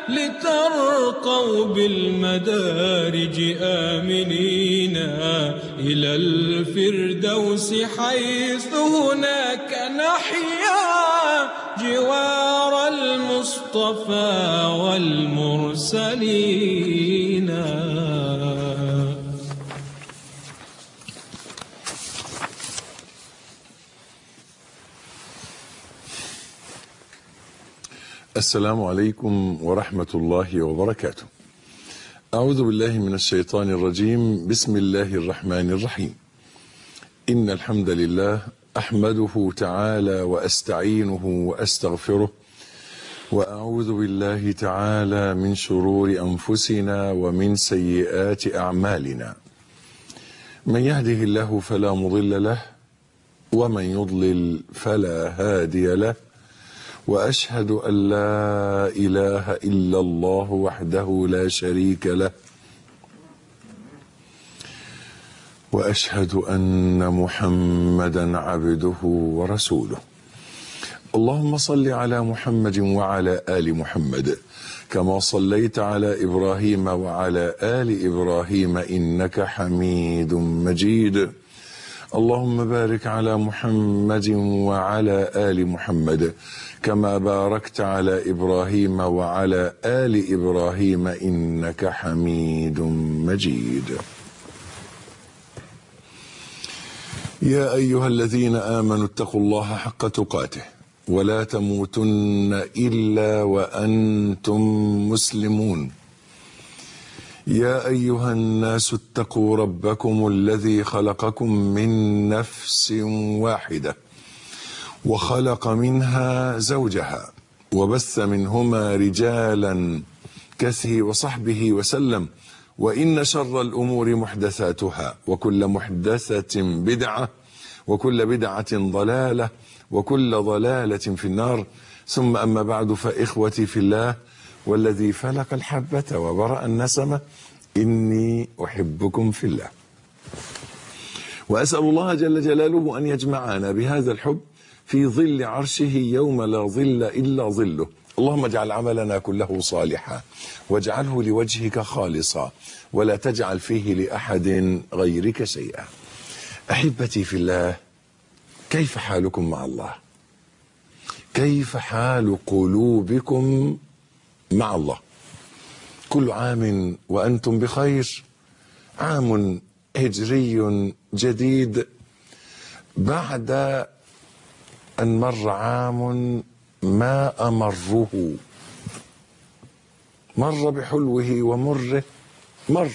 لترقوا بالمدارج آمنين إلى الفردوس حيث هناك نحيا جوار المصطفى والمرسلين السلام عليكم ورحمة الله وبركاته. أعوذ بالله من الشيطان الرجيم، بسم الله الرحمن الرحيم. إن الحمد لله أحمده تعالى وأستعينه وأستغفره وأعوذ بالله تعالى من شرور أنفسنا ومن سيئات أعمالنا. من يهده الله فلا مضل له ومن يضلل فلا هادي له. واشهد ان لا اله الا الله وحده لا شريك له واشهد ان محمدا عبده ورسوله اللهم صل على محمد وعلى ال محمد كما صليت على ابراهيم وعلى ال ابراهيم انك حميد مجيد اللهم بارك على محمد وعلى ال محمد كما باركت على ابراهيم وعلى ال ابراهيم انك حميد مجيد يا ايها الذين امنوا اتقوا الله حق تقاته ولا تموتن الا وانتم مسلمون يا ايها الناس اتقوا ربكم الذي خلقكم من نفس واحده وخلق منها زوجها وبث منهما رجالا كثير وصحبه وسلم وان شر الامور محدثاتها وكل محدثه بدعه وكل بدعه ضلاله وكل ضلاله في النار ثم اما بعد فاخوتي في الله والذي فلق الحبه وبرا النسمه اني احبكم في الله واسال الله جل جلاله ان يجمعنا بهذا الحب في ظل عرشه يوم لا ظل الا ظله اللهم اجعل عملنا كله صالحا واجعله لوجهك خالصا ولا تجعل فيه لاحد غيرك شيئا احبتي في الله كيف حالكم مع الله كيف حال قلوبكم مع الله كل عام وانتم بخير عام هجري جديد بعد أن مر عام ما أمره مر بحلوه ومره مر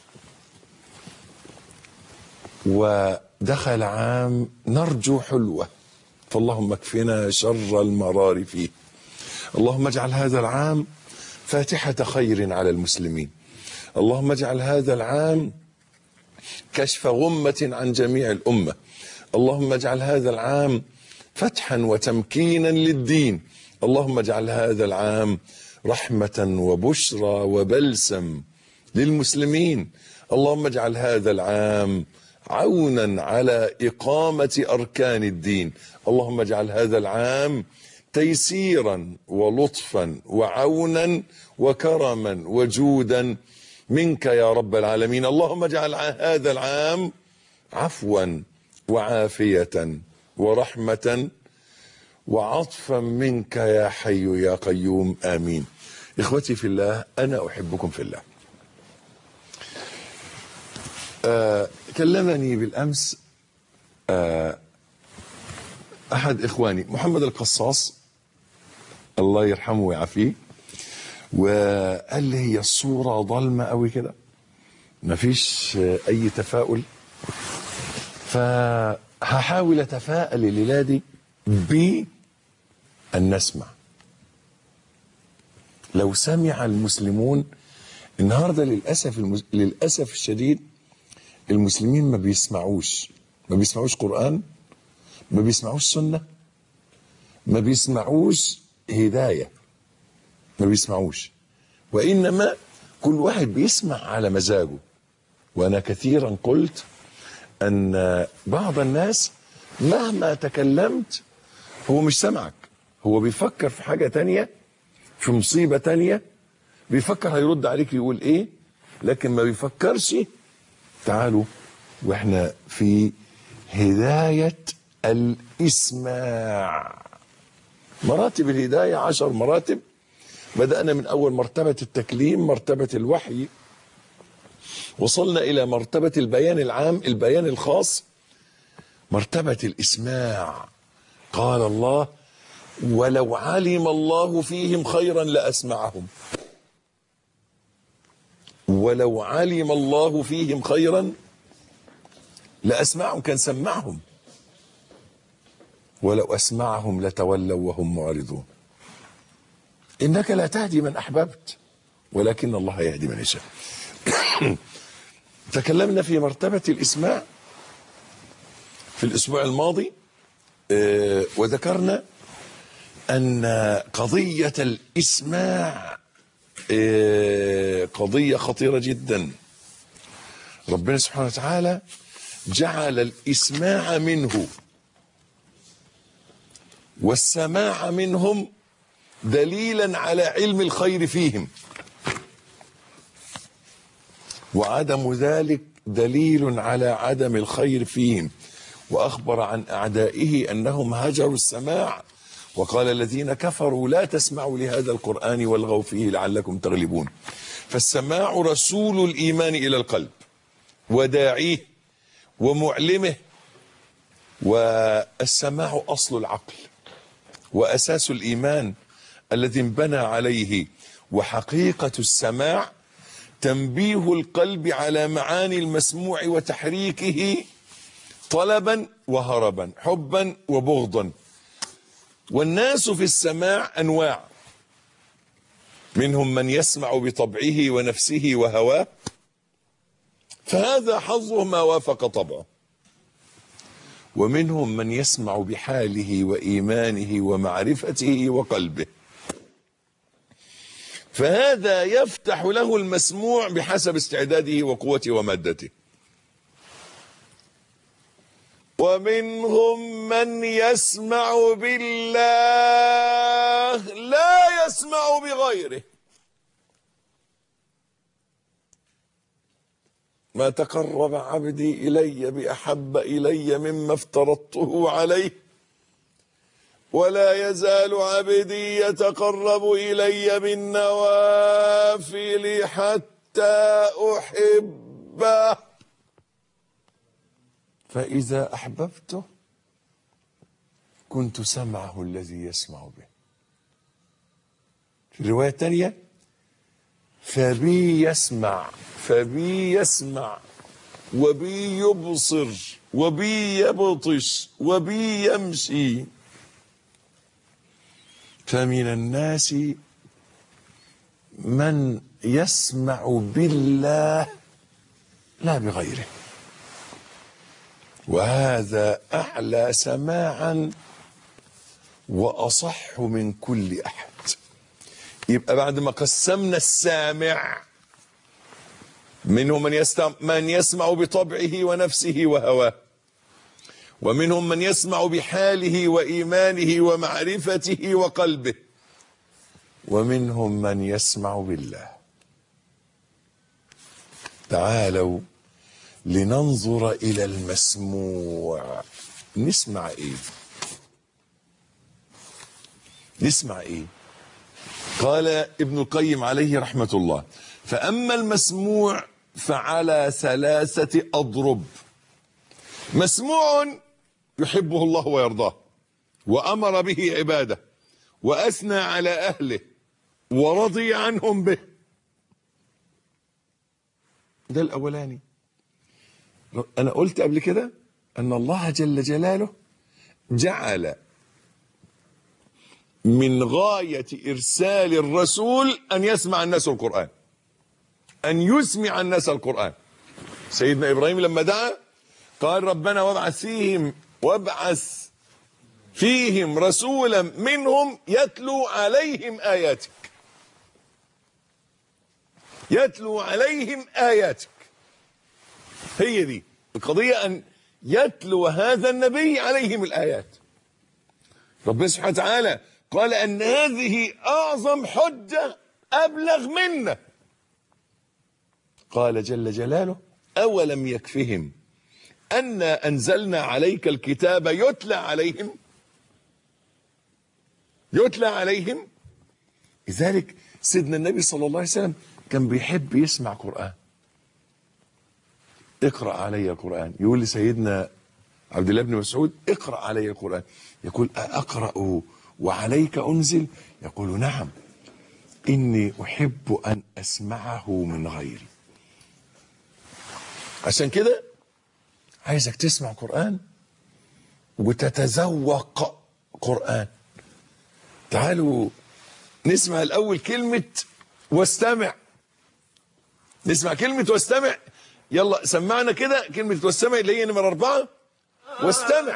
ودخل عام نرجو حلوه فاللهم اكفنا شر المرار فيه اللهم اجعل هذا العام فاتحة خير على المسلمين اللهم اجعل هذا العام كشف غمة عن جميع الأمة اللهم اجعل هذا العام فتحا وتمكينا للدين اللهم اجعل هذا العام رحمة وبشرى وبلسم للمسلمين اللهم اجعل هذا العام عونا على إقامة أركان الدين اللهم اجعل هذا العام تيسيرا ولطفا وعونا وكرما وجودا منك يا رب العالمين اللهم اجعل هذا العام عفوا وعافية ورحمة وعطفا منك يا حي يا قيوم آمين إخوتي في الله أنا أحبكم في الله آه كلمني بالأمس آه أحد إخواني محمد القصاص الله يرحمه ويعافيه وقال لي هي الصورة ضلمة قوي كده مفيش أي تفاؤل فهحاول أتفائل الليلة دي بأن نسمع لو سمع المسلمون النهارده للاسف المس... للاسف الشديد المسلمين ما بيسمعوش ما بيسمعوش قران ما بيسمعوش سنه ما بيسمعوش هدايه ما بيسمعوش وانما كل واحد بيسمع على مزاجه وانا كثيرا قلت ان بعض الناس مهما تكلمت هو مش سمعك هو بيفكر في حاجه تانية في مصيبه تانية بيفكر هيرد عليك يقول ايه لكن ما بيفكرش تعالوا واحنا في هداية الإسماع مراتب الهداية عشر مراتب بدأنا من أول مرتبة التكليم مرتبة الوحي وصلنا إلى مرتبة البيان العام البيان الخاص مرتبة الإسماع قال الله ولو علم الله فيهم خيرا لأسمعهم ولو علم الله فيهم خيرا لأسمعهم كان سمعهم ولو أسمعهم لتولوا وهم معرضون إنك لا تهدي من أحببت ولكن الله يهدي من يشاء تكلمنا في مرتبة الإسماع في الأسبوع الماضي آه، وذكرنا أن قضية الإسماع آه، قضية خطيرة جدا ربنا سبحانه وتعالى جعل الإسماع منه والسماع منهم دليلا على علم الخير فيهم وعدم ذلك دليل على عدم الخير فيهم واخبر عن اعدائه انهم هجروا السماع وقال الذين كفروا لا تسمعوا لهذا القران والغوا فيه لعلكم تغلبون فالسماع رسول الايمان الى القلب وداعيه ومعلمه والسماع اصل العقل واساس الايمان الذي انبنى عليه وحقيقه السماع تنبيه القلب على معاني المسموع وتحريكه طلبا وهربا حبا وبغضا والناس في السماع انواع منهم من يسمع بطبعه ونفسه وهواه فهذا حظه ما وافق طبعه ومنهم من يسمع بحاله وايمانه ومعرفته وقلبه فهذا يفتح له المسموع بحسب استعداده وقوته ومادته ومنهم من يسمع بالله لا يسمع بغيره ما تقرب عبدي الي باحب الي مما افترضته عليه ولا يزال عبدي يتقرب الي بالنوافل حتى احبه فاذا احببته كنت سمعه الذي يسمع به في الروايه الثانيه فبي يسمع فبي يسمع وبي يبصر وبي يبطش وبي يمشي فمن الناس من يسمع بالله لا بغيره وهذا اعلى سماعا واصح من كل احد يبقى بعد ما قسمنا السامع منهم من يستمع من يسمع بطبعه ونفسه وهواه ومنهم من يسمع بحاله وايمانه ومعرفته وقلبه ومنهم من يسمع بالله تعالوا لننظر الى المسموع نسمع ايه نسمع ايه قال ابن القيم عليه رحمه الله فاما المسموع فعلى ثلاثه اضرب مسموع يحبه الله ويرضاه وامر به عباده واثنى على اهله ورضي عنهم به ده الاولاني انا قلت قبل كده ان الله جل جلاله جعل من غايه ارسال الرسول ان يسمع الناس القران ان يسمع الناس القران سيدنا ابراهيم لما دعا قال ربنا وابعث فيهم وابعث فيهم رسولا منهم يتلو عليهم اياتك يتلو عليهم اياتك هي دي القضيه ان يتلو هذا النبي عليهم الايات ربنا سبحانه وتعالى قال ان هذه اعظم حجه أبلغ منا قال جل جلاله أولم يكفهم أنا أنزلنا عليك الكتاب يتلى عليهم يتلى عليهم لذلك سيدنا النبي صلى الله عليه وسلم كان بيحب يسمع قرآن اقرأ علي قرآن يقول لسيدنا عبد الله بن مسعود اقرأ علي القرآن يقول أقرأ وعليك أنزل يقول نعم إني أحب أن أسمعه من غيري عشان كده عايزك تسمع قرآن وتتذوق قرآن تعالوا نسمع الأول كلمة واستمع نسمع كلمة واستمع يلا سمعنا كده كلمة واستمع اللي هي نمرة أربعة واستمع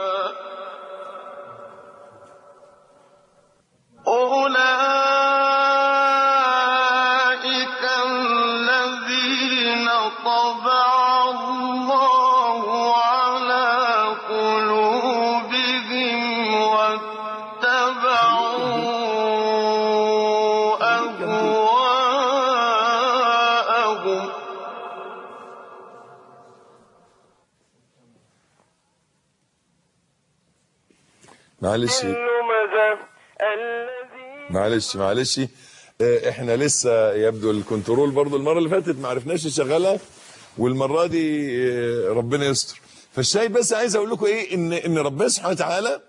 أولئك الذين طبع الله على قلوبهم واتبعوا أهواءهم معلش ماذا الذي معلش معلش آه، احنا لسه يبدو الكنترول برضو المره اللي فاتت ما عرفناش نشغلها والمره دي آه، ربنا يستر فالشاي بس عايز اقول لكم ايه ان ان ربنا سبحانه وتعالى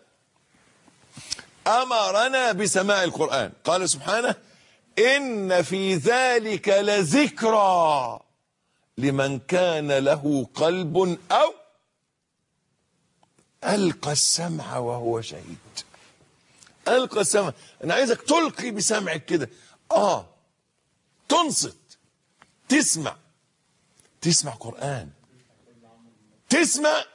امرنا بسماع القران قال سبحانه ان في ذلك لذكرى لمن كان له قلب او القى السمع وهو شهيد القى السمع انا عايزك تلقي بسمعك كده اه تنصت تسمع تسمع قران تسمع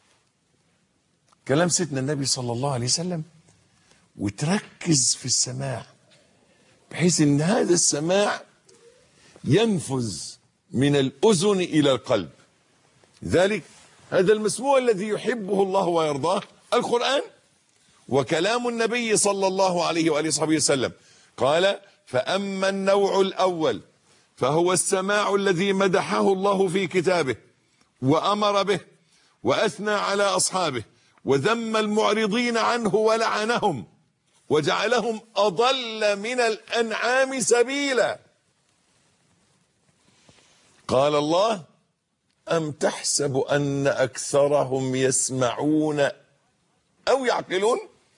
كلام سيدنا النبي صلى الله عليه وسلم وتركز في السماع بحيث ان هذا السماع ينفذ من الاذن الى القلب ذلك هذا المسموع الذي يحبه الله ويرضاه القران وكلام النبي صلى الله عليه واله وصحبه وسلم قال فاما النوع الاول فهو السماع الذي مدحه الله في كتابه وامر به واثنى على اصحابه وذم المعرضين عنه ولعنهم وجعلهم اضل من الانعام سبيلا قال الله ام تحسب ان اكثرهم يسمعون او يعقلون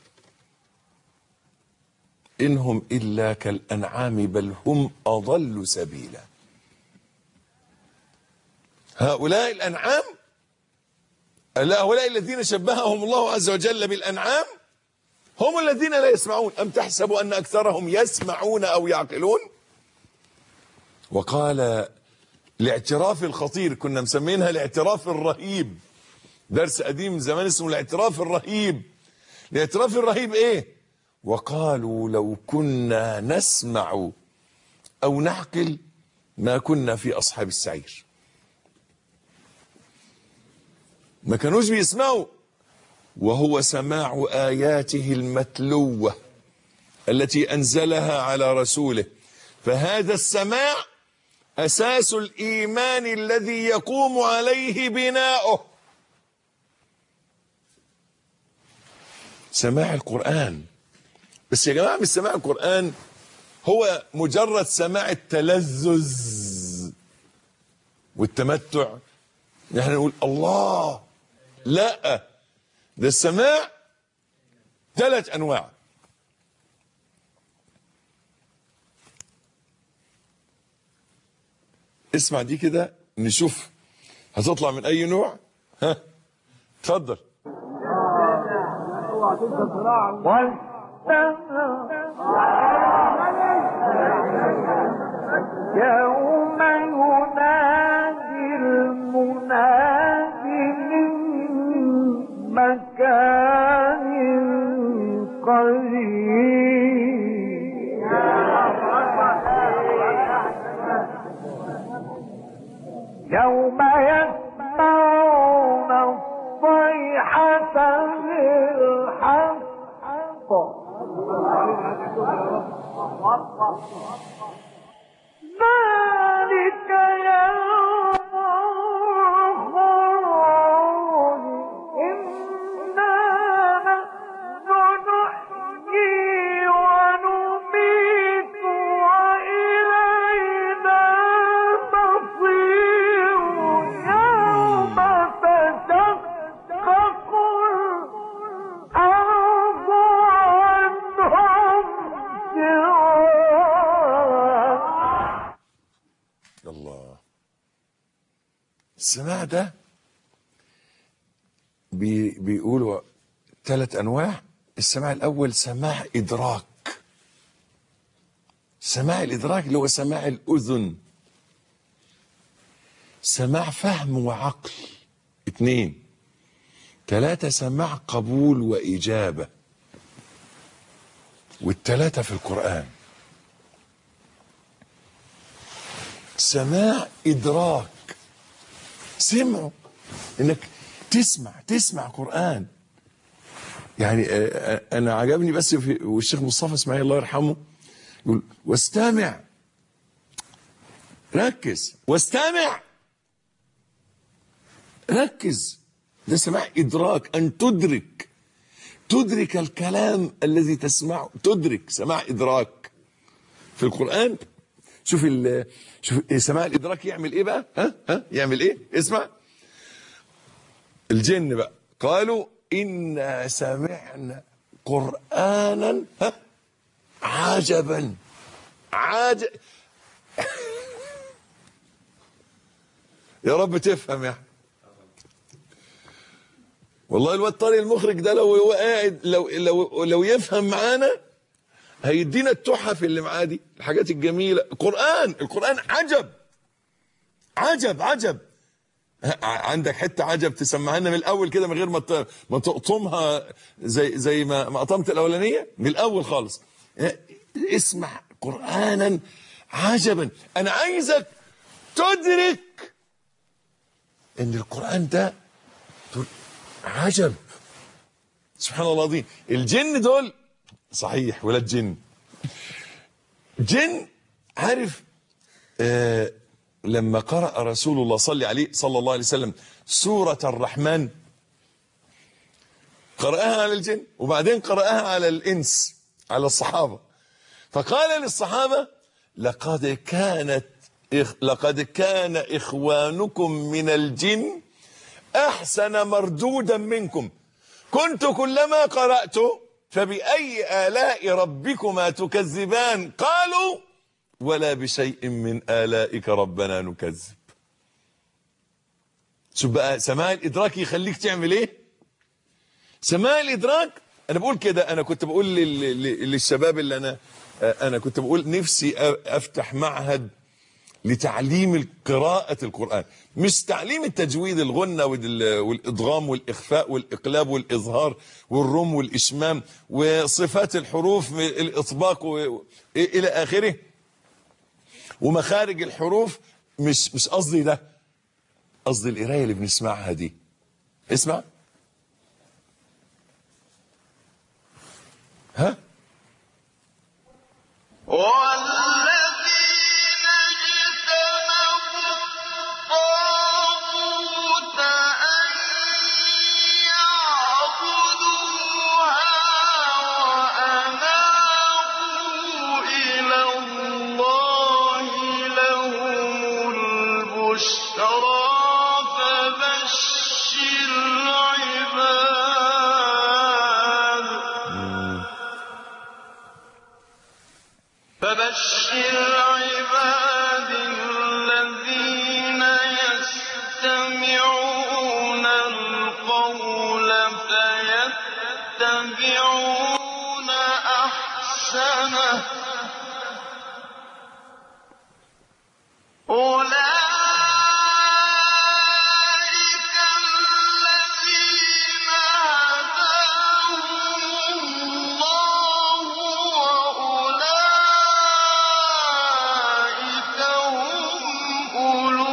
إن هم إلا كالأنعام بل هم أضل سبيلا هؤلاء الأنعام هؤلاء الذين شبههم الله عز وجل بالأنعام هم الذين لا يسمعون أم تحسب أن أكثرهم يسمعون أو يعقلون وقال الاعتراف الخطير كنا مسمينها الاعتراف الرهيب درس قديم من زمان اسمه الاعتراف الرهيب الاعتراف الرهيب ايه وقالوا لو كنا نسمع او نعقل ما كنا في اصحاب السعير ما كانوش بيسمعوا وهو سماع اياته المتلوه التي انزلها على رسوله فهذا السماع اساس الايمان الذي يقوم عليه بناؤه سماع القران بس يا جماعه مش سماع القران هو مجرد سماع التلذذ والتمتع نحن نقول الله لا ده السماع ثلاث انواع اسمع دي كده نشوف هتطلع من اي نوع ها اتفضل يوم ينادي المنادي من مكان قريب يوم يسمعون الصيحة بالحق السماع ده بي بيقولوا ثلاث انواع السماع الاول سماع ادراك سماع الادراك اللي هو سماع الاذن سماع فهم وعقل اثنين ثلاثة سماع قبول وإجابة والثلاثة في القرآن سماع إدراك سمعوا إنك تسمع تسمع قرآن يعني آه، آه، أنا عجبني بس في والشيخ مصطفى إسماعيل الله يرحمه يقول واستمع ركز واستمع ركز ده سماع إدراك أن تدرك تدرك الكلام الذي تسمعه تدرك سماع إدراك في القرآن شوف ال شوف سماع الإدراك يعمل إيه بقى ها ها يعمل إيه اسمع الجن بقى قالوا إنا سمعنا قرآنا ها عجبا عجب يا رب تفهم يا أحمد. والله الواد طارق المخرج ده لو هو قاعد لو لو لو يفهم معانا هيدينا التحف اللي معاه دي الحاجات الجميله القران القران عجب عجب عجب ع- عندك حته عجب تسمعها لنا من الاول كده من غير ما ت- ما تقطمها زي زي ما ما قطمت الاولانيه من الاول خالص اسمع قرانا عجبا انا عايزك تدرك ان القران ده تقول عجب سبحان الله العظيم الجن دول صحيح ولاد جن جن عارف آه لما قرأ رسول الله صلى عليه صلى الله عليه وسلم سورة الرحمن قرأها على الجن وبعدين قرأها على الإنس على الصحابة فقال للصحابة لقد كانت إخ- لقد كان إخوانكم من الجن أحسن مردودا منكم كنت كلما قرأت فبأي آلاء ربكما تكذبان قالوا ولا بشيء من آلائك ربنا نكذب شوف بقى سماع الإدراك يخليك تعمل إيه سماع الإدراك أنا بقول كده أنا كنت بقول لل- لل- للشباب اللي أنا أنا كنت بقول نفسي أ- أفتح معهد لتعليم قراءة القرآن مش تعليم التجويد الغنة وال- والإضغام والإخفاء والإقلاب والإظهار والرم والإشمام وصفات الحروف الإطباق و- إلى آخره ومخارج الحروف مش مش قصدي ده قصدي القراية اللي بنسمعها دي اسمع ها والذين اجتنبوا الطاغوت أن يعبدوها وأنابوا إلى الله لهم البشرى فبشر عباد فبشر عباد الذين يستمعون القول فيتبعون أحسنه أولئك الذين هداهم الله وأولئك هم أولو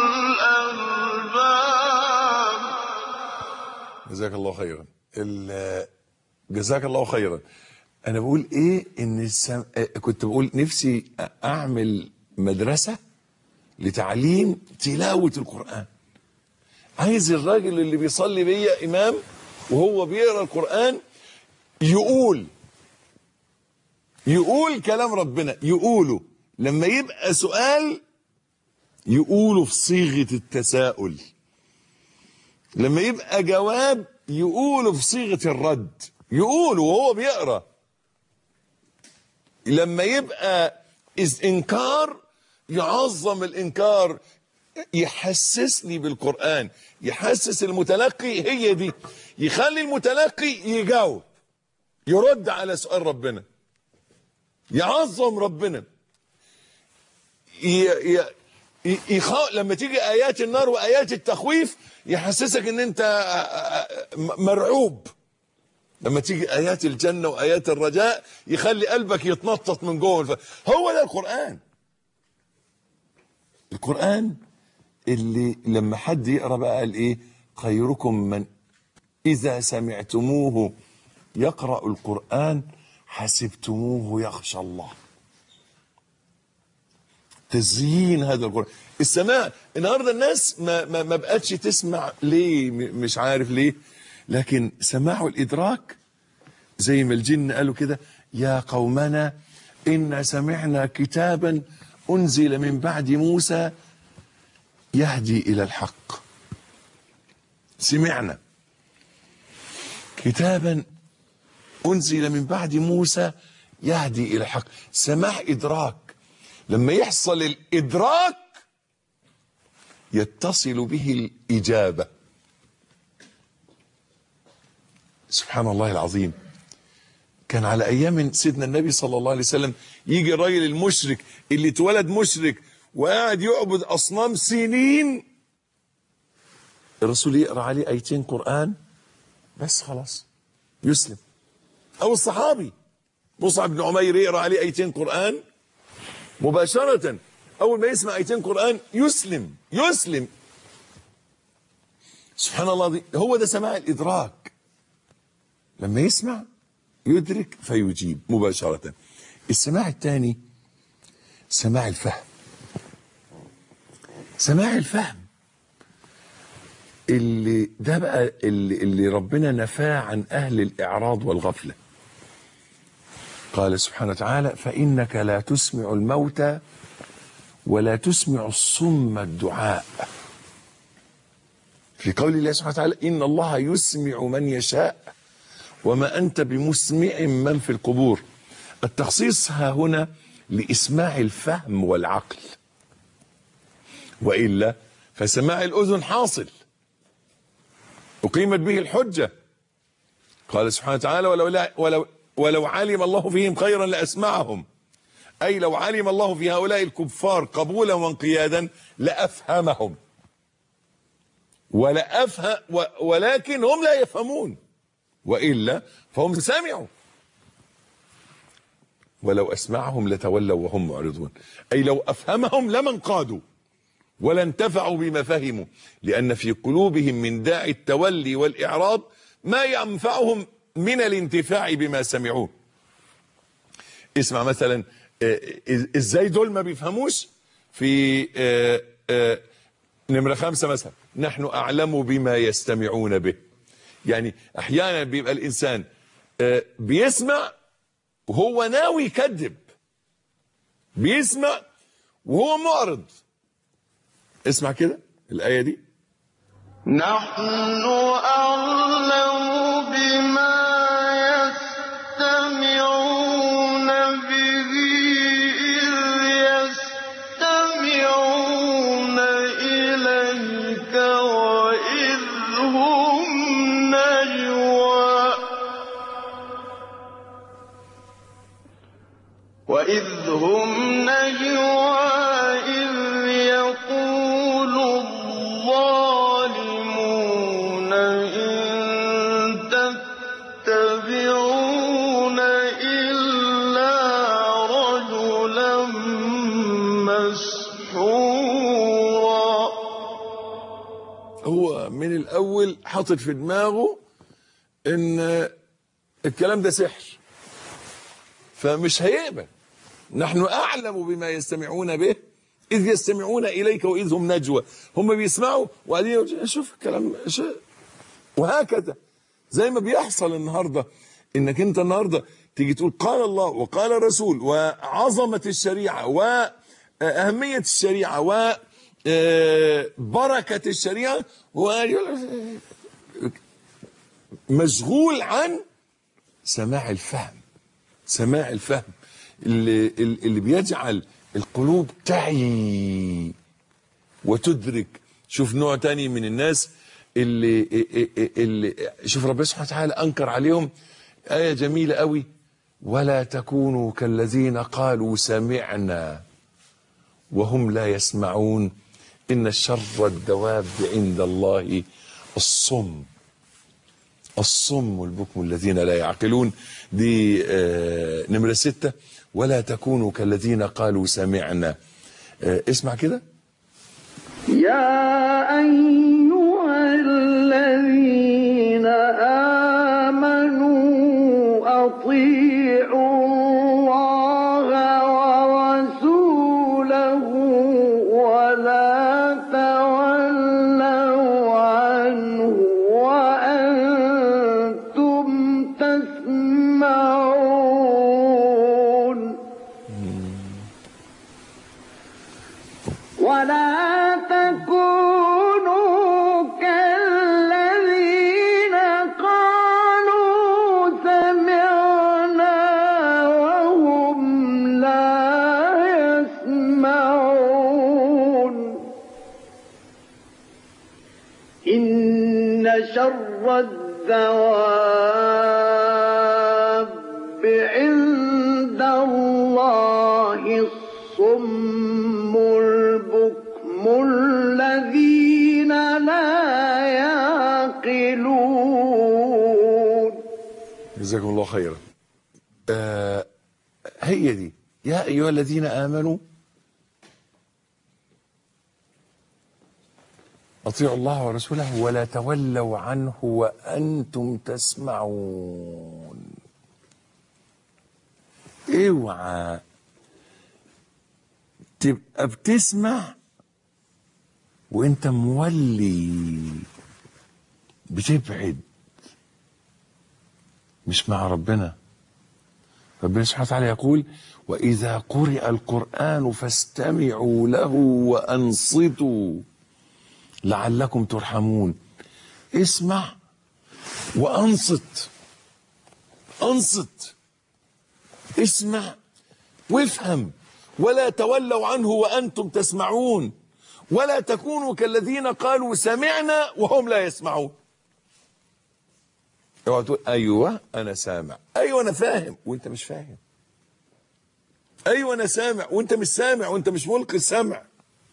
الألباب جزاك الله خيرا ال- جزاك الله خيرا انا بقول ايه ان السم... آه، كنت بقول نفسي اعمل مدرسه لتعليم تلاوه القران عايز الراجل اللي بيصلي بيا امام وهو بيقرا القران يقول يقول كلام ربنا يقوله لما يبقى سؤال يقوله في صيغه التساؤل لما يبقى جواب يقوله في صيغة الرد يقوله وهو بيقرأ لما يبقى إذ إنكار يعظم الإنكار يحسسني بالقرآن يحسس المتلقي هي دي يخلي المتلقي يجاوب يرد على سؤال ربنا يعظم ربنا ي... ي... ي- يخ... لما تيجي ايات النار وايات التخويف يحسسك ان انت م- مرعوب لما تيجي ايات الجنه وايات الرجاء يخلي قلبك يتنطط من جوه الف... هو ده القران القران اللي لما حد يقرا بقى قال ايه خيركم من اذا سمعتموه يقرا القران حسبتموه يخشى الله تزيين هذا القرآن السماع النهارده الناس ما ما, ما بقتش تسمع ليه م- مش عارف ليه لكن سماع الإدراك زي ما الجن قالوا كده يا قومنا إنا سمعنا كتابا أنزل من بعد موسى يهدي إلى الحق سمعنا كتابا أنزل من بعد موسى يهدي إلى الحق سماع إدراك لما يحصل الإدراك يتصل به الإجابة سبحان الله العظيم كان على أيام سيدنا النبي صلى الله عليه وسلم يجي الراجل المشرك اللي اتولد مشرك وقاعد يعبد أصنام سنين الرسول يقرأ عليه آيتين قرآن بس خلاص يسلم أو الصحابي مصعب بن عمير يقرأ عليه آيتين قرآن مباشرة أول ما يسمع آيتين قرآن يسلم يسلم سبحان الله دي هو ده سماع الإدراك لما يسمع يدرك فيجيب مباشرة السماع الثاني سماع الفهم سماع الفهم اللي ده بقى اللي, اللي ربنا نفاه عن أهل الإعراض والغفلة قال سبحانه وتعالى فإنك لا تسمع الموتى ولا تسمع الصم الدعاء في قول الله سبحانه وتعالى إن الله يسمع من يشاء وما أنت بمسمع من في القبور التخصيص ها هنا لإسماع الفهم والعقل وإلا فسماع الأذن حاصل أقيمت به الحجة قال سبحانه وتعالى ولو, لا ولو, ولو علم الله فيهم خيرا لأسمعهم أي لو علم الله في هؤلاء الكفار قبولا وانقيادا لأفهمهم ولا أفهم ولكن هم لا يفهمون وإلا فهم سمعوا ولو أسمعهم لتولوا وهم معرضون أي لو أفهمهم لما انقادوا ولا انتفعوا بما فهموا لأن في قلوبهم من داعي التولي والإعراض ما ينفعهم من الانتفاع بما سمعوه اسمع مثلا ازاي دول ما بيفهموش في آه، آه، نمرة خمسة مثلا نحن أعلم بما يستمعون به يعني أحيانا بيبقى الإنسان آه، بيسمع وهو ناوي يكذب بيسمع وهو معرض اسمع كده الآية دي نحن أعلم بما يستمعون به إذ يستمعون إليك وإذ هم نجوى وإذ هم نجوى إذ يقول الظالمون إن تتبعون إلا رجلا مسحورا هو من الأول حاطط في دماغه إن الكلام ده سحر فمش هيقبل نحن أعلم بما يستمعون به إذ يستمعون إليك وإذ هم نجوى هم بيسمعوا وقاعدين يقولوا شوف الكلام شو وهكذا زي ما بيحصل النهارده انك انت النهارده تيجي تقول قال الله وقال الرسول وعظمه الشريعه واهميه الشريعه وبركه الشريعه مشغول عن سماع الفهم سماع الفهم اللي, اللي بيجعل القلوب تعي وتدرك شوف نوع تاني من الناس اللي, اللي شوف ربنا سبحانه وتعالى أنكر عليهم آية جميلة قوي ولا تكونوا كالذين قالوا سمعنا وهم لا يسمعون إن شر الدواب عند الله الصم الصم البكم الذين لا يعقلون دي آه نمرة ستة ولا تكونوا كالذين قالوا سمعنا آه اسمع كده يا أيها الذين آمنوا أطيعوا الله ورسوله ولا تولوا عنه وأنتم تسمعون ولا تكونوا كالذين قالوا سمعنا وهم لا يسمعون إن شر الدواب عند الله الصم البكم الذين لا يعقلون جزاكم الله خيرا آه هي دي يا أيها الذين آمنوا أطيعوا الله ورسوله ولا تولوا عنه وأنتم تسمعون اوعى تبقى بتسمع وانت مولي بتبعد مش مع ربنا ربنا سبحانه وتعالى يقول وإذا قرئ القرآن فاستمعوا له وأنصتوا لعلكم ترحمون اسمع وأنصت أنصت اسمع وافهم ولا تولوا عنه وأنتم تسمعون ولا تكونوا كالذين قالوا سمعنا وهم لا يسمعون اوعى تقول ايوه انا سامع ايوه انا فاهم وانت مش فاهم ايوه انا سامع وانت مش سامع وانت مش ملقي السمع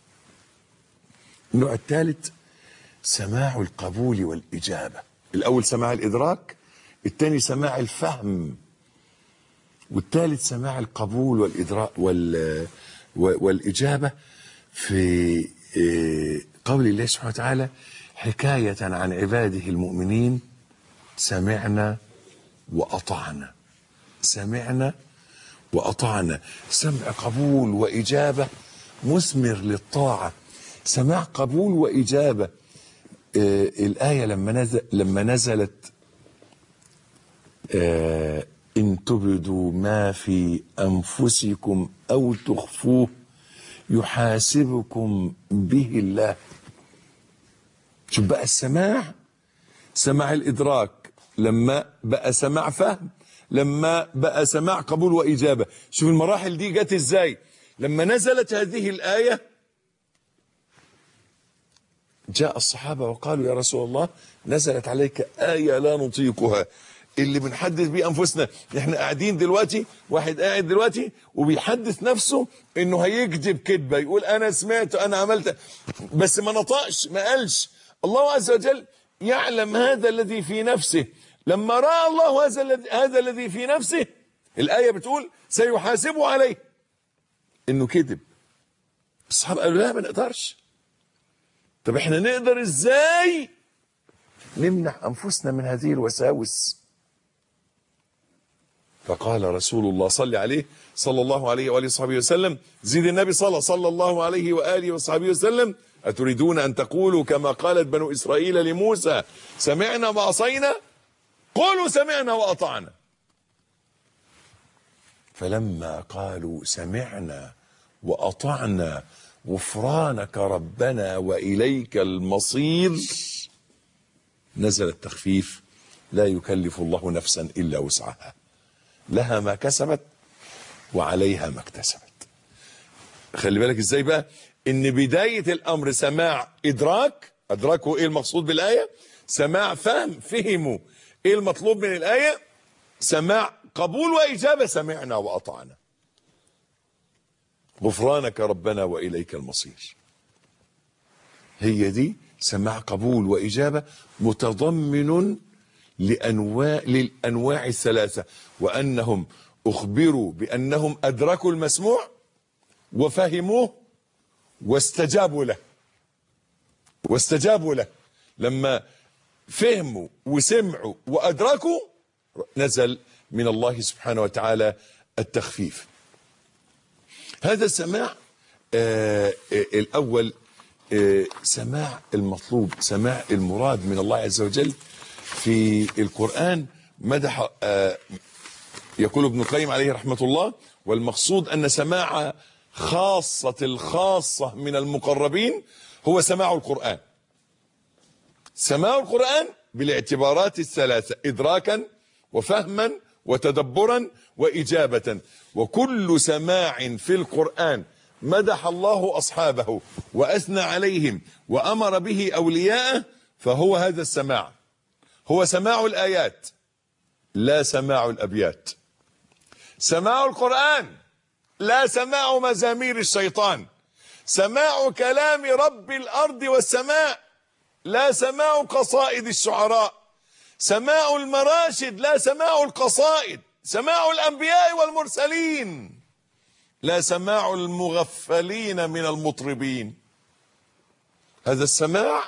النوع الثالث سماع القبول والاجابه الاول سماع الادراك الثاني سماع الفهم والثالث سماع القبول والادراك وال والاجابه في آه، قول الله سبحانه وتعالى حكايه عن عباده المؤمنين سمعنا وأطعنا سمعنا وأطعنا سمع قبول وإجابة مثمر للطاعة سماع قبول وإجابة آه الآية لما نزل لما نزلت آه إن تبدوا ما في أنفسكم أو تخفوه يحاسبكم به الله شوف بقى السماع سماع الإدراك لما بقى سماع فهم لما بقى سماع قبول وإجابة شوف المراحل دي جت إزاي لما نزلت هذه الآية جاء الصحابة وقالوا يا رسول الله نزلت عليك آية لا نطيقها اللي بنحدث بيه أنفسنا احنا قاعدين دلوقتي واحد قاعد دلوقتي وبيحدث نفسه انه هيكذب كذبة يقول انا سمعت انا عملت بس ما نطقش ما قالش الله عز وجل يعلم هذا الذي في نفسه لما راى الله هذا الذي هذا الذي في نفسه الايه بتقول سيحاسبه عليه انه كذب الصحابه قالوا لا ما نقدرش طب احنا نقدر ازاي نمنع انفسنا من هذه الوساوس فقال رسول الله صل عليه صلى الله عليه واله وصحبه وسلم زيد النبي صلى صلى الله عليه واله وصحبه وسلم أتريدون أن تقولوا كما قالت بنو إسرائيل لموسى سمعنا وعصينا قولوا سمعنا وأطعنا فلما قالوا سمعنا وأطعنا غفرانك ربنا وإليك المصير نزل التخفيف لا يكلف الله نفسا إلا وسعها لها ما كسبت وعليها ما اكتسبت خلي بالك ازاي بقى ان بداية الامر سماع ادراك ادركوا ايه المقصود بالاية سماع فهم فهموا ايه المطلوب من الاية سماع قبول واجابة سمعنا واطعنا غفرانك ربنا واليك المصير هي دي سماع قبول واجابة متضمن لانواع للانواع الثلاثة وانهم اخبروا بانهم ادركوا المسموع وفهموه واستجابوا له واستجابوا له لما فهموا وسمعوا وادركوا نزل من الله سبحانه وتعالى التخفيف هذا السماع آه آه الاول آه سماع المطلوب سماع المراد من الله عز وجل في القران مدح آه يقول ابن القيم عليه رحمه الله والمقصود ان سماع خاصه الخاصه من المقربين هو سماع القران سماع القرآن بالاعتبارات الثلاثة إدراكا وفهما وتدبرا وإجابة وكل سماع في القرآن مدح الله أصحابه وأثنى عليهم وأمر به أولياءه فهو هذا السماع هو سماع الآيات لا سماع الأبيات سماع القرآن لا سماع مزامير الشيطان سماع كلام رب الأرض والسماء لا سماع قصائد الشعراء سماع المراشد لا سماع القصائد سماع الأنبياء والمرسلين لا سماع المغفلين من المطربين هذا السماع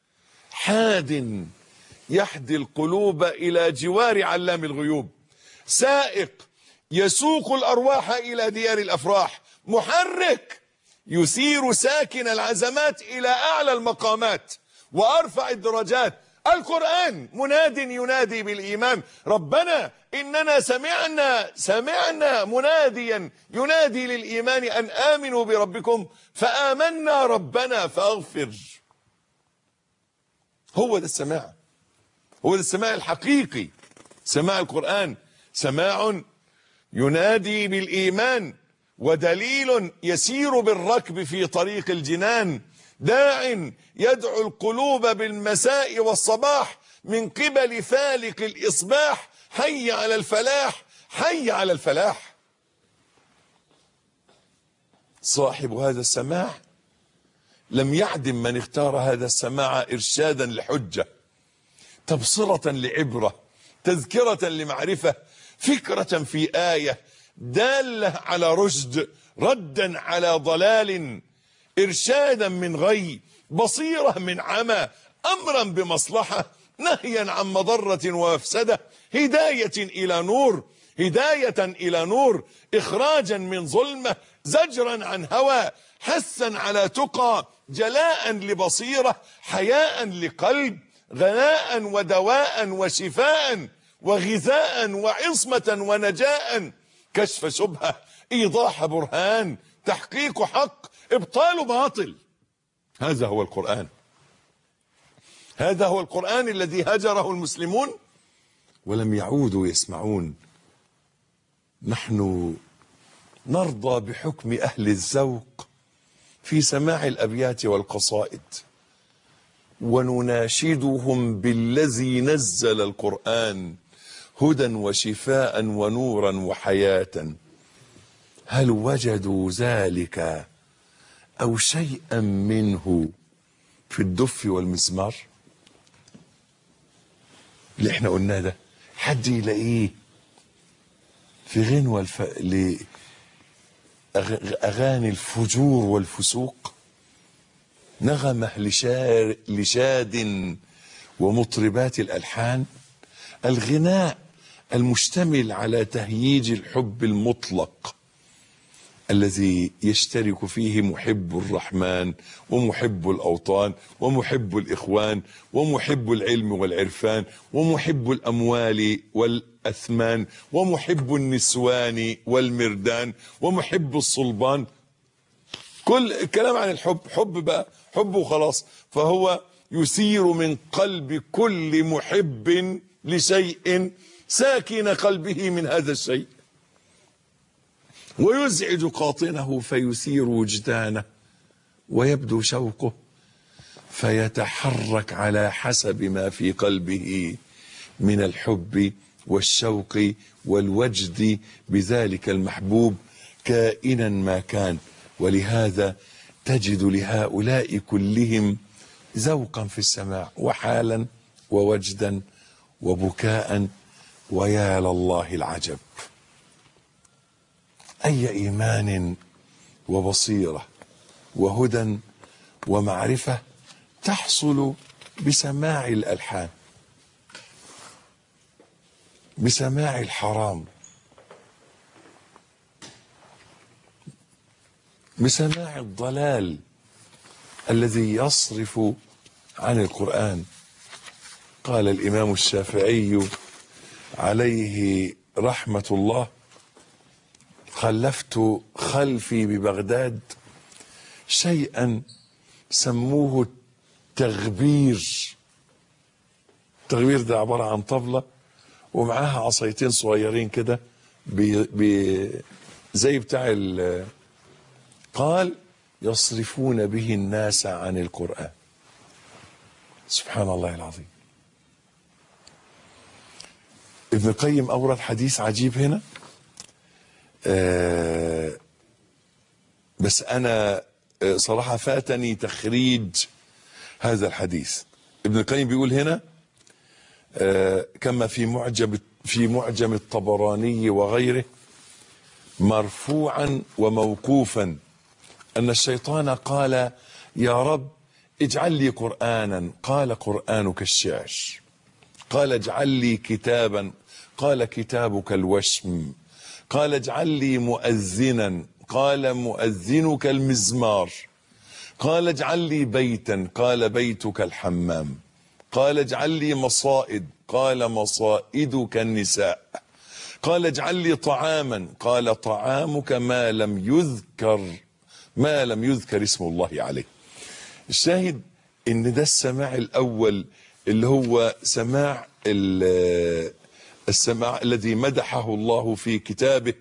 حاد يحدي القلوب إلى جوار علام الغيوب سائق يسوق الأرواح إلى ديار الأفراح محرك يثير ساكن العزمات إلى أعلى المقامات وارفع الدرجات القرآن مناد ينادي بالإيمان ربنا إننا سمعنا سمعنا مناديا ينادي للإيمان أن آمنوا بربكم فآمنا ربنا فاغفر هو ده السماع هو ده السماع الحقيقي سماع القرآن سماع ينادي بالإيمان ودليل يسير بالركب في طريق الجنان داع يدعو القلوب بالمساء والصباح من قبل فالق الإصباح حي على الفلاح حي على الفلاح صاحب هذا السماع لم يعدم من اختار هذا السماع إرشادا لحجة تبصرة لعبرة تذكرة لمعرفة فكرة في آية دالة على رشد ردا على ضلال إرشادا من غي بصيرة من عمى أمرا بمصلحة نهيا عن مضرة ومفسدة هداية إلى نور هداية إلى نور إخراجا من ظلمة زجرا عن هوى حثا على تقى جلاء لبصيرة حياء لقلب غناء ودواء وشفاء وغذاء وعصمة ونجاء كشف شبهة إيضاح برهان تحقيق حق ابطال باطل هذا هو القرآن هذا هو القرآن الذي هجره المسلمون ولم يعودوا يسمعون نحن نرضى بحكم أهل الذوق في سماع الأبيات والقصائد ونناشدهم بالذي نزل القرآن هدى وشفاء ونورا وحياة هل وجدوا ذلك أو شيئا منه في الدف والمزمار اللي احنا قلناه ده حد يلاقيه في غنوة الف... ل... أغ- أغاني الفجور والفسوق نغمة لشار... لشاد ومطربات الألحان الغناء المشتمل على تهييج الحب المطلق الذي يشترك فيه محب الرحمن ومحب الأوطان ومحب الإخوان ومحب العلم والعرفان ومحب الأموال والأثمان ومحب النسوان والمردان ومحب الصلبان كل الكلام عن الحب حب بقى حب وخلاص فهو يثير من قلب كل محب لشيء ساكن قلبه من هذا الشيء ويزعج قاطنه فيثير وجدانه ويبدو شوقه فيتحرك على حسب ما في قلبه من الحب والشوق والوجد بذلك المحبوب كائنا ما كان ولهذا تجد لهؤلاء كلهم ذوقا في السماع وحالا ووجدا وبكاء ويا لله العجب اي ايمان وبصيره وهدى ومعرفه تحصل بسماع الالحان بسماع الحرام بسماع الضلال الذي يصرف عن القران قال الامام الشافعي عليه رحمه الله خلفت خلفي ببغداد شيئا سموه التغبير التغبير ده عباره عن طبله ومعاها عصايتين صغيرين كده بي بي زي بتاع ال- قال يصرفون به الناس عن القرآن سبحان الله العظيم ابن القيم أورد حديث عجيب هنا آه بس أنا آه، صراحة فاتني تخريج هذا الحديث ابن القيم بيقول هنا آه، كما في معجم في معجم الطبراني وغيره مرفوعا وموقوفا ان الشيطان قال يا رب اجعل لي قرانا قال قرانك الشعر قال اجعل لي كتابا قال كتابك الوشم قال اجعل لي مؤذنا قال مؤذنك المزمار قال اجعل لي بيتا قال بيتك الحمام قال اجعل لي مصائد قال مصائدك النساء قال اجعل لي طعاما قال طعامك ما لم يذكر ما لم يذكر اسم الله عليه الشاهد ان ده السماع الاول اللي هو سماع ال- السماع الذي مدحه الله في كتابه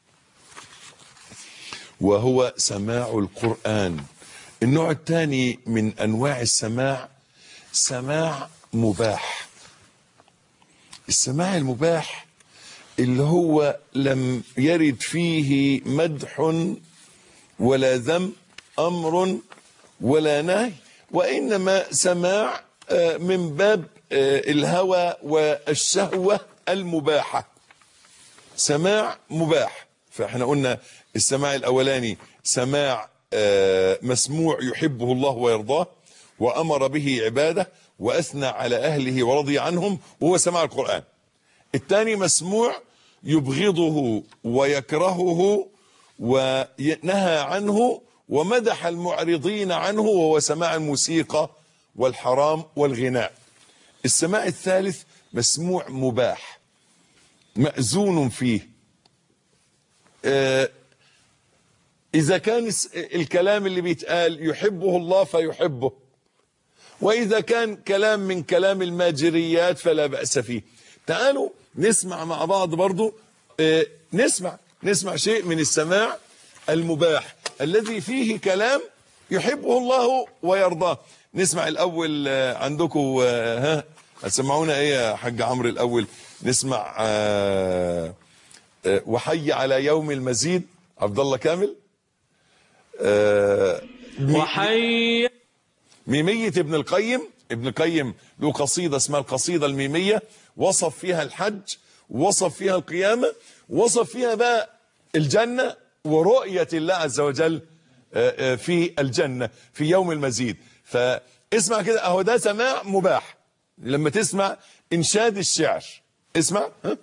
وهو سماع القرآن النوع الثاني من أنواع السماع سماع مباح السماع المباح اللي هو لم يرد فيه مدح ولا ذم أمر ولا نهي وإنما سماع آه، من باب آه، الهوى والشهوة المباحة سماع مباح فاحنا قلنا السماع الاولاني سماع آه، مسموع يحبه الله ويرضاه وامر به عباده واثنى على اهله ورضي عنهم وهو سماع القران الثاني مسموع يبغضه ويكرهه ونهى عنه ومدح المعرضين عنه وهو سماع الموسيقى والحرام والغناء السماع الثالث مسموع مباح مأذون فيه آه، إذا كان الس- الكلام اللي بيتقال يحبه الله فيحبه وإذا كان كلام من كلام الماجريات فلا بأس فيه تعالوا نسمع مع بعض برضو آه، نسمع نسمع شيء من السماع المباح الذي فيه كلام يحبه الله ويرضاه نسمع الأول آه، عندكم آه، ها هتسمعونا ايه يا حاج عمرو الأول نسمع آه، آه، وحي على يوم المزيد عبد الله كامل آه، مي- وحي ميمية ابن القيم ابن القيم له قصيدة اسمها القصيدة الميمية وصف فيها الحج وصف فيها القيامة وصف فيها بقى الجنة ورؤية الله عز وجل آه، آه، في الجنة في يوم المزيد فاسمع كده اهو ده سماع مباح لما تسمع انشاد الشعر اسمع ها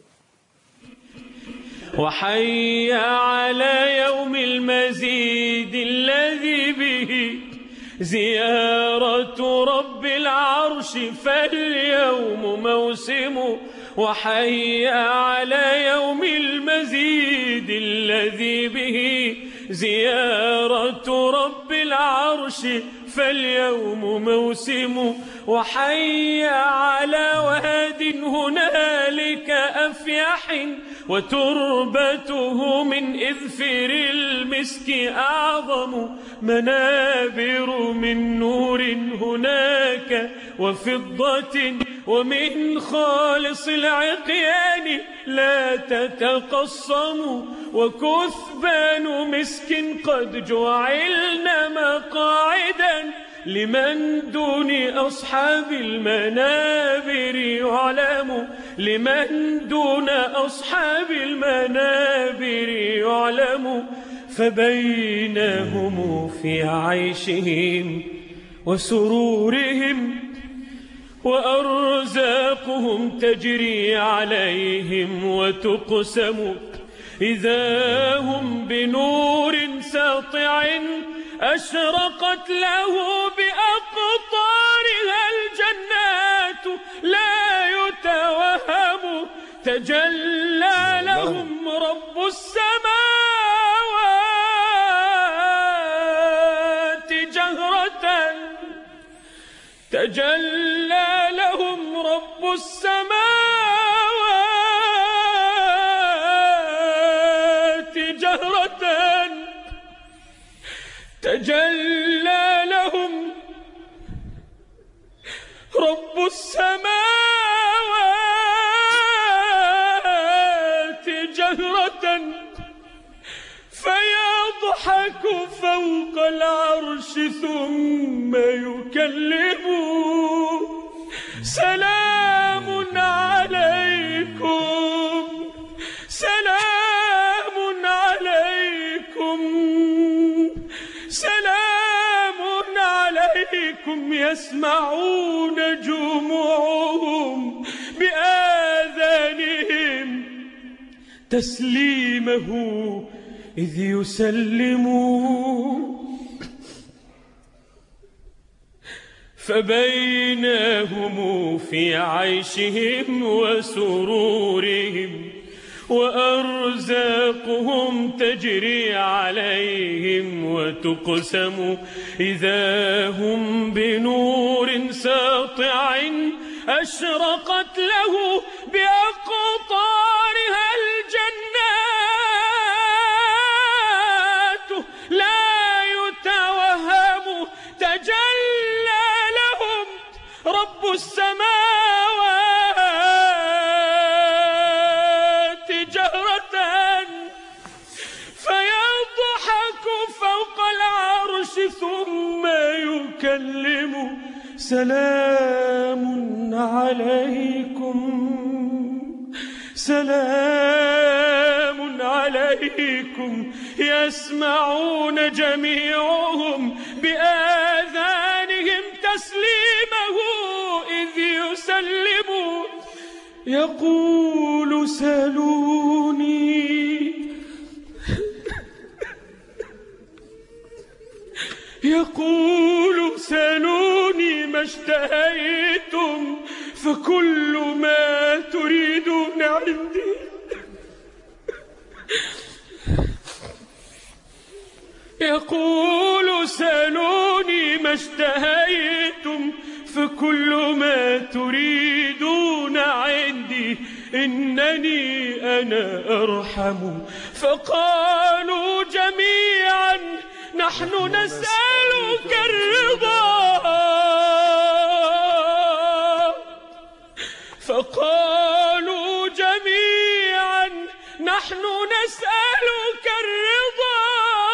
وحي على يوم المزيد الذي به زيارة رب العرش فاليوم موسم وحي على يوم المزيد الذي به زيارة رب العرش فاليوم موسم وحي على واد هنالك أفيح وتربته من إذفر المسك أعظم منابر من نور هناك وفضة ومن خالص العقيان لا تتقصم وكثبان مسك قد جعلن مقاعدا لمن دون أصحاب المنابر يعلم لمن دون أصحاب المنابر يعلم فبينهم في عيشهم وسرورهم وأرزاقهم تجري عليهم وتقسم إذا هم بنور ساطع أشرقت له بأقطارها الجنات لا يتوهم تجلى لهم رب السماوات جهرة تجلى لهم رب السماوات جهرة تجلى لهم رب السماوات جهرة فيضحك فوق العرش ثم يكلم سلام عليكم سلام عليكم سلام عليكم يسمعون جموعهم بآذانهم تسليمه إذ يسلموا فبينهم في عيشهم وسرورهم وأرزاقهم تجري عليهم وتقسم إذا هم بنور ساطع أشرقت له بأقطارها الجنات لا يتوهم تجلى لهم رب السماوات جهرة فيضحك فوق العرش ثم يكلم سلام عليكم سلام عليكم يسمعون جميعهم بآذانهم تسليمه إذ يسلمون يقول سلوني يقول سلوني ما اشتهيتم فكل ما تريدون عندي يقول سلوني ما اشتهيتم فكل ما تريدون عندي إنني أنا أرحم فقالوا جميعا نحن نسألك الرضا فقالوا جميعا نحن نسألك الرضا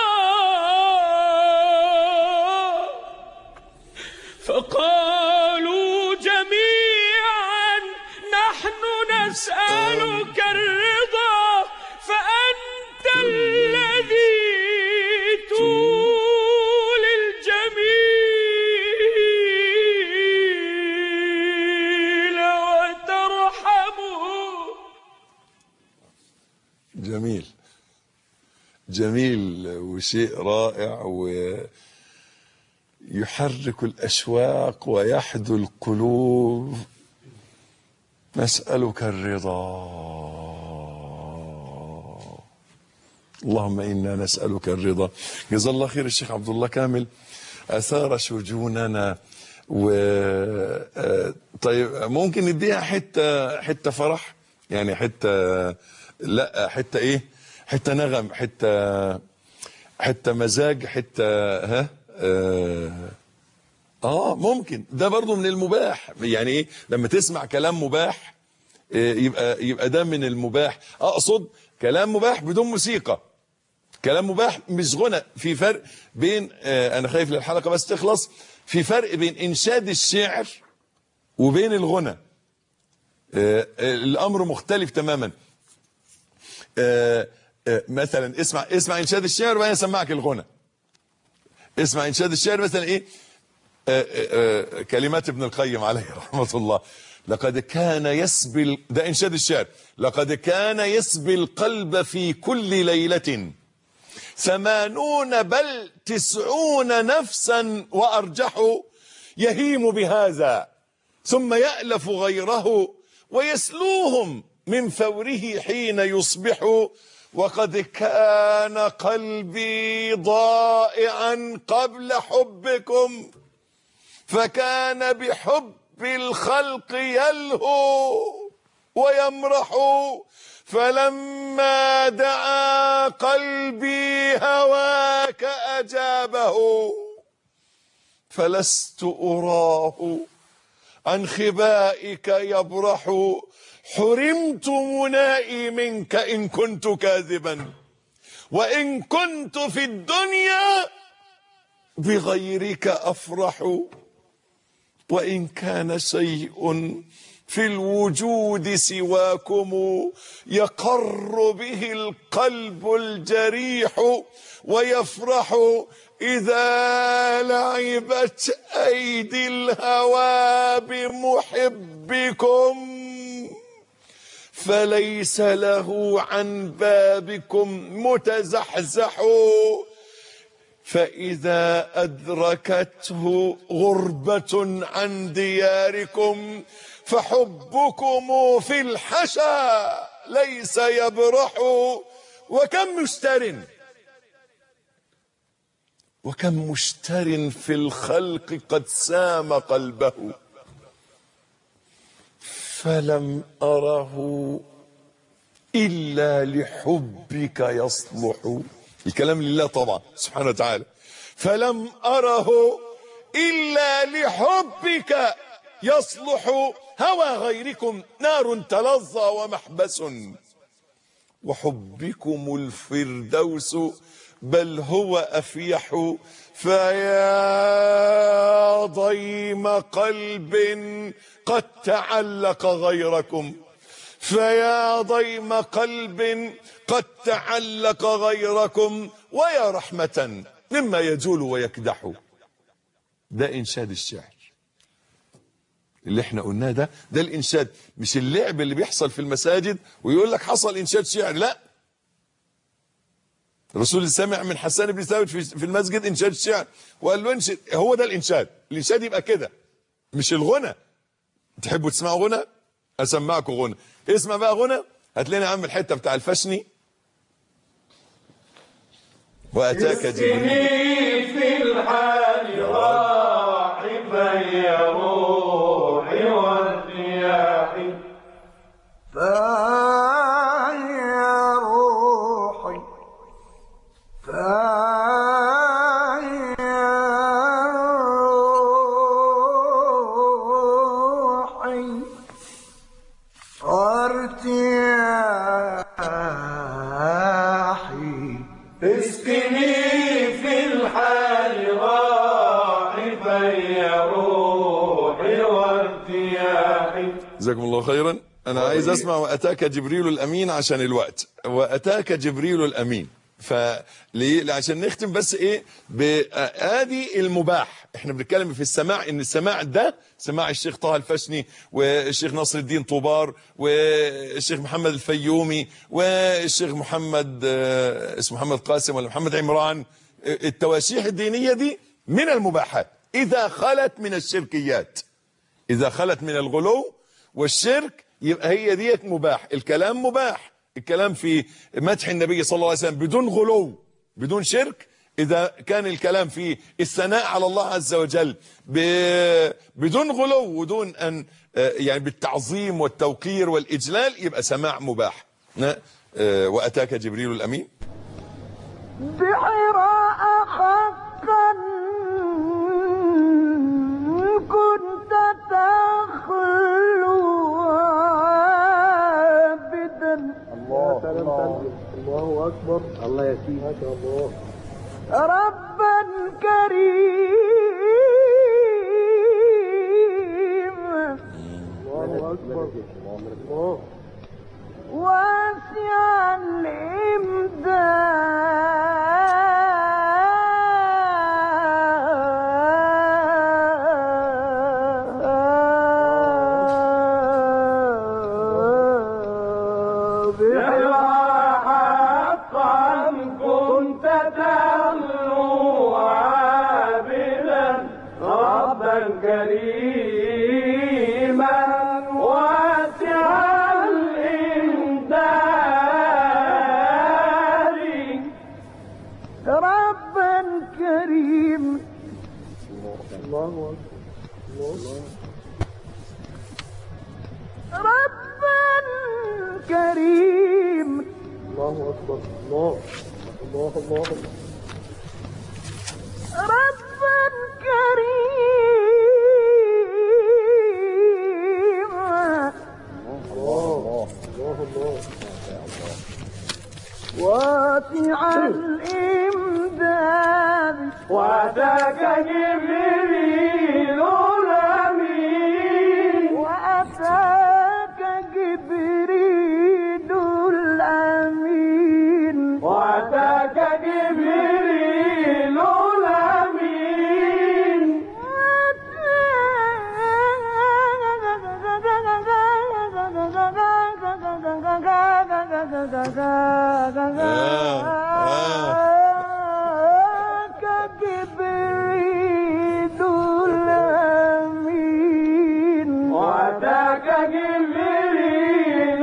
فقالوا جميعا نحن نسألك الرضا فأنت الذي تولي الجميل وترحمه جميل جميل وشيء رائع ويحرك الأشواق ويحدو القلوب نسألك الرضا اللهم انا نسالك الرضا جزا الله خير الشيخ عبد الله كامل اثار شجوننا و آه، طيب ممكن نديها حته حته فرح يعني حته لا حته ايه حته نغم حته حته مزاج حته ها اه, آه ممكن ده برضو من المباح يعني ايه لما تسمع كلام مباح آه، يبقى يبقى ده من المباح اقصد كلام مباح بدون موسيقى كلام مباح مش غنى في فرق بين آه، انا خايف للحلقه بس تخلص في فرق بين انشاد الشعر وبين الغنى آه، آه، الامر مختلف تماما آه، آه، مثلا اسمع اسمع انشاد الشعر وبعدين اسمعك الغنى اسمع انشاد الشعر مثلا ايه آه، آه، آه، كلمات ابن القيم عليه رحمه الله لقد كان يسبي ال- ده انشاد الشعر لقد كان يسبي القلب في كل ليله ثمانون بل تسعون نفسا وارجحوا يهيم بهذا ثم يألف غيره ويسلوهم من فوره حين يصبح وقد كان قلبي ضائعا قبل حبكم فكان بحب الخلق يلهو ويمرح فلما دعا قلبي هواك أجابه فلست أراه عن خبائك يبرح حرمت منائي منك إن كنت كاذبا وإن كنت في الدنيا بغيرك أفرح وإن كان شيء في الوجود سواكم يقر به القلب الجريح ويفرح إذا لعبت أيدي الهوى بمحبكم فليس له عن بابكم متزحزح فإذا أدركته غربة عن دياركم فحبكم في الحشا ليس يبرح وكم مشتر وكم مشتر في الخلق قد سام قلبه فلم أره إلا لحبك يصلح الكلام لله طبعا سبحانه وتعالى فلم أره إلا لحبك يصلح هوى غيركم نار تلظى ومحبس وحبكم الفردوس بل هو أفيح فيا ضيم قلب قد تعلق غيركم فيا ضيم قلب قد تعلق غيركم ويا رحمة مما يجول ويكدح ده إنشاد الشعر اللي احنا قلناه ده ده الإنشاد مش اللعب اللي بيحصل في المساجد ويقول لك حصل إنشاد شعر لا الرسول سمع من حسان بن ثابت في في المسجد إنشاد الشعر وقال له انشد هو ده الإنشاد الإنشاد يبقى كده مش الغنى تحبوا تسمعوا غنى اسمعكم غنى اسمع بقى غنى هتلاقيني عامل الحته بتاع الفشني واتاك جبريل في الحال راحبا يا روحي والرياح فيا روحي فيا روحي ارتياحي اسقني في الحال راحبا يا روحي وارتياحي جزاكم الله خيرا انا عايز اسمع واتاك جبريل الامين عشان الوقت واتاك جبريل الامين فليه عشان نختم بس ايه بادي المباح احنا بنتكلم في السماع ان السماع ده سماع الشيخ طه الفشني والشيخ نصر الدين طوبار والشيخ محمد الفيومي والشيخ محمد آه، اسمه محمد قاسم ولا محمد عمران التواشيح الدينيه دي من المباحات اذا خلت من الشركيات اذا خلت من الغلو والشرك يبقى هي ديت مباح الكلام مباح الكلام في مدح النبي صلى الله عليه وسلم بدون غلو بدون شرك إذا كان الكلام في الثناء على الله عز وجل ب- بدون غلو ودون أن آه، يعني بالتعظيم والتوقير والإجلال يبقى سماع مباح ن- آه، وأتاك جبريل الأمين بحراء حقا كنت تخلو عابدا الله الله الله اكبر الله يا سيدي ما شاء الله ربا كريما الله اكبر الله واسع الإمداد حقا كنت تخلو عابدا ربا كريما واسع الإمداد ربا كريم الله اكبر ربا كريم الله اكبر الله الله الله ربا كريما الله الله الله واسع الإمداد وأتاك جبريل الأمين وأتاك جبريل الأمين وأتاك جبريل الأمين كجبريل الأمين وأتاك جبريل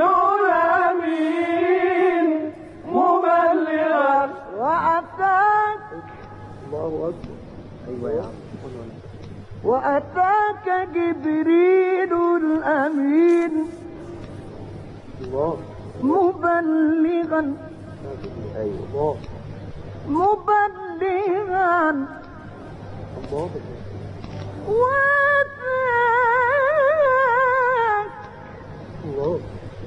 الأمين مبلغا وأتاك الله اكبر ايوه يا عم وأتاك جبريل الأمين الله مبلغا ايوه الله مبلغا الله وأتاك الله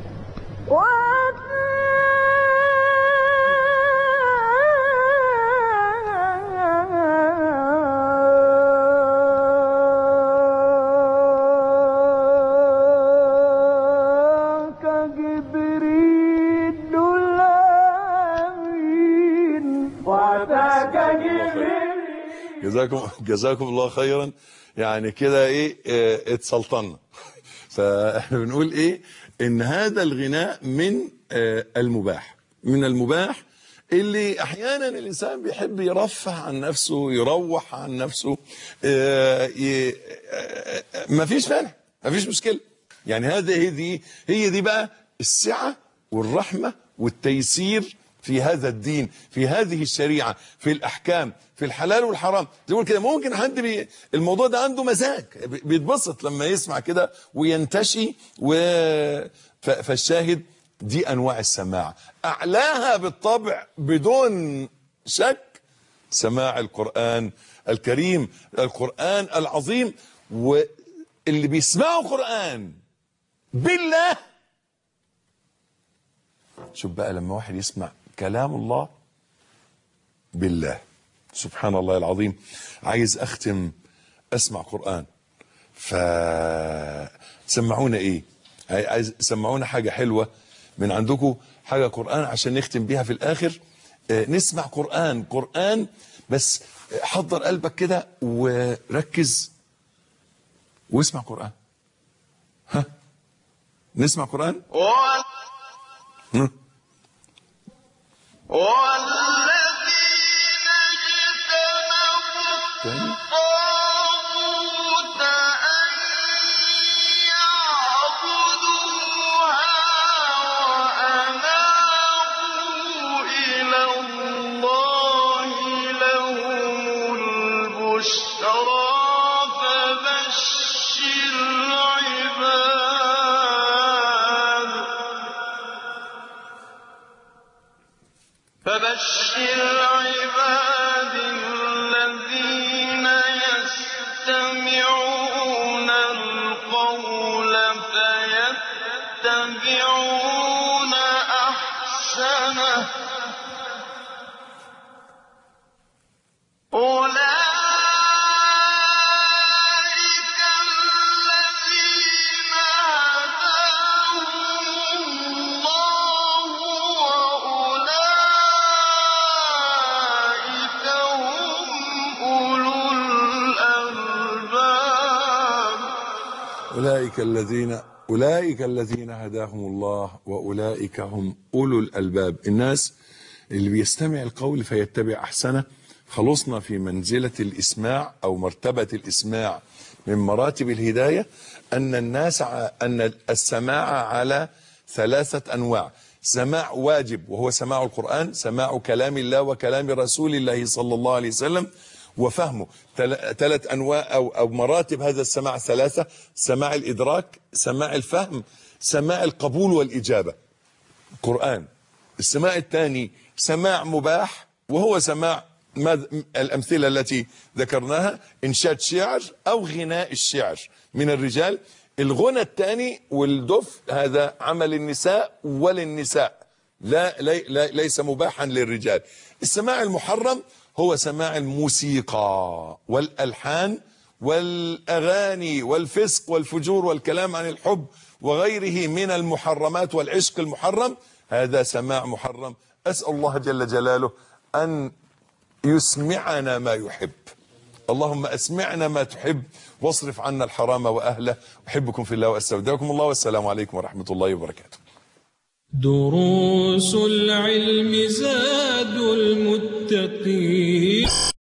وأتاك جبريل الأمين وأتاك جبريل جزاكم جزاكم الله خيرا يعني كده ايه اه اتسلطنا فاحنا بنقول ايه ان هذا الغناء من اه المباح من المباح اللي احيانا الانسان بيحب يرفه عن نفسه يروح عن نفسه اه ي- اه ما فيش مانع ما فيش مشكله يعني هذه دي هي دي بقى السعه والرحمه والتيسير في هذا الدين في هذه الشريعه في الاحكام في الحلال والحرام تقول كده ممكن حد بي الموضوع ده عنده مزاج بي- بيتبسط لما يسمع كده وينتشي و ف- فالشاهد دي انواع السماع اعلاها بالطبع بدون شك سماع القرآن الكريم القرآن العظيم واللي بيسمعوا قرآن بالله شوف بقى لما واحد يسمع كلام الله بالله سبحان الله العظيم عايز اختم اسمع قرآن فسمعونا ايه عايز سمعونا حاجة حلوة من عندكم حاجة قرآن عشان نختم بيها في الاخر آه، نسمع قرآن قرآن بس حضر قلبك كده وركز واسمع قرآن ها نسمع قرآن وال- هم؟ والذين اجتنبوا تاني الطاغوت أن يعبدوها أولئك الذين أولئك الذين هداهم الله وأولئك هم أولو الألباب الناس اللي بيستمع القول فيتبع أحسنه خلصنا في منزلة الإسماع أو مرتبة الإسماع من مراتب الهداية أن الناس ع- أن السماع على ثلاثة أنواع سماع واجب وهو سماع القرآن سماع كلام الله وكلام رسول الله صلى الله عليه وسلم وفهمه تل- ثلاث انواع او او مراتب هذا السماع ثلاثه سماع الادراك سماع الفهم سماع القبول والاجابه قران السماع الثاني سماع مباح وهو سماع ماذ- الامثله التي ذكرناها انشاد شعر او غناء الشعر من الرجال الغنى الثاني والدف هذا عمل النساء وللنساء لا, لي لا ليس مباحا للرجال السماع المحرم هو سماع الموسيقى والالحان والاغاني والفسق والفجور والكلام عن الحب وغيره من المحرمات والعشق المحرم هذا سماع محرم اسال الله جل جلاله ان يسمعنا ما يحب اللهم اسمعنا ما تحب واصرف عنا الحرام واهله احبكم في الله واستودعكم الله والسلام عليكم ورحمه الله وبركاته دروس العلم زاد المتقين